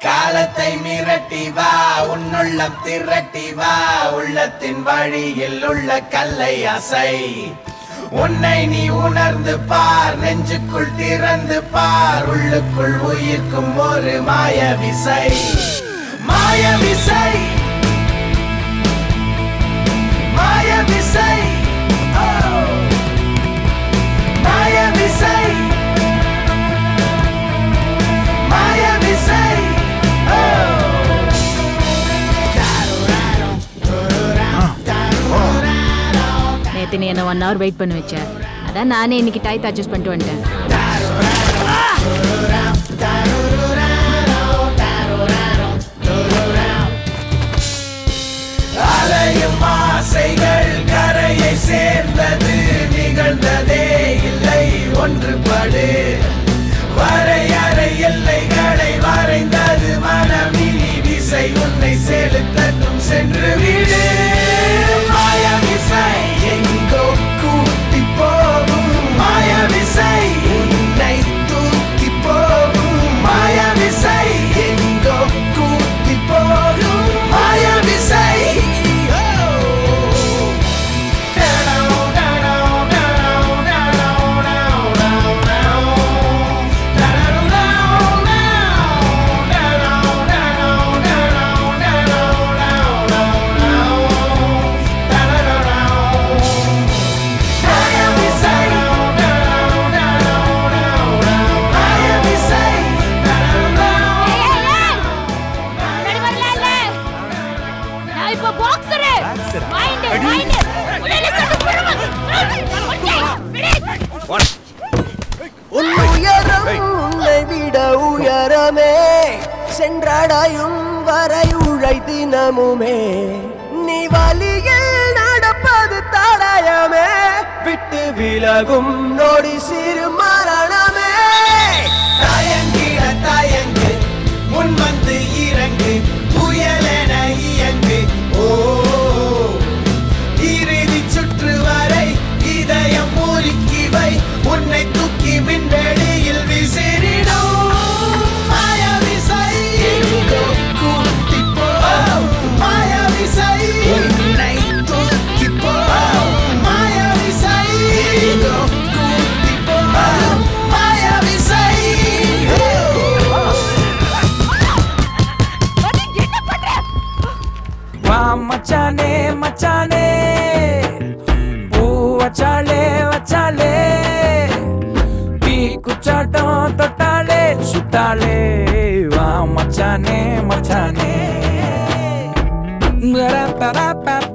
காலத்தை மிரட்டி வா உன்னுள்ளம் திரட்டி வா உள்ளத்தின் வழியில் உள்ள கல்லை அசை உன்னை நீ உணர்ந்து பார் நெஞ்சுக்குள் திறந்து பார் உள்ளுக்குள் உயிர்க்கும் ஒரு மாய விசை மாய விசை மாய விசை Oh. மாய விசை மாய விசை நேத்து நீ என்ன ஒன் ஹவர் வெயிட் பண்ண வச்ச அதான் நானே இன்னைக்கு டைத் அட்ஜஸ்ட் பண்ணிட்டு வந்துட்டேன் அலையும் ஆசைகள் கரையை சேர்ந்தது நிகழ்ந்ததே இல்லை ஒன்றுபடு வரையறை எல்லைகளை வரைந்தது மனமினி விசை உன்னை செலுத்தட்டும் சென்று விடு மாய விசை எங்கோ கூட்டி போகும் மாய விசை உன்னை தூக்கி போகும் மாய விசை எங்கோ கூட்டி போகும் மாய விசை நான் இப்ப பாக்ஸரு மைண்ட் மைண்ட் உன் உயரம் உன்னை விட உயரமே சென்றடையும் வரை உழை தினமுமே நீ வழியில் நடப்பது தடயமே விட்டு விலகும் நொடி சிறு மரணமே தயங்கிட தயங்கு முன் வந்து இறங்கு புயலென இயங்கு ஓ இறுதி சுற்று வரை இதயம் முறுக்கி வை உன்னை தூக்கி விண்வெளியில் விசிறிடும் மாய விசை எங்கோ கூட்டி போ மாய விசை உன்னை தூக்கி போ மாய விசை எங்கோ கூட்டி போ மாய விசை வா மச்சானே மச்சானே பூ வச்சாலே வச்சாலே தீ குச்சாட்டம் தொட்டாலே சுட்டாலே வா மச்சானே மச்சானே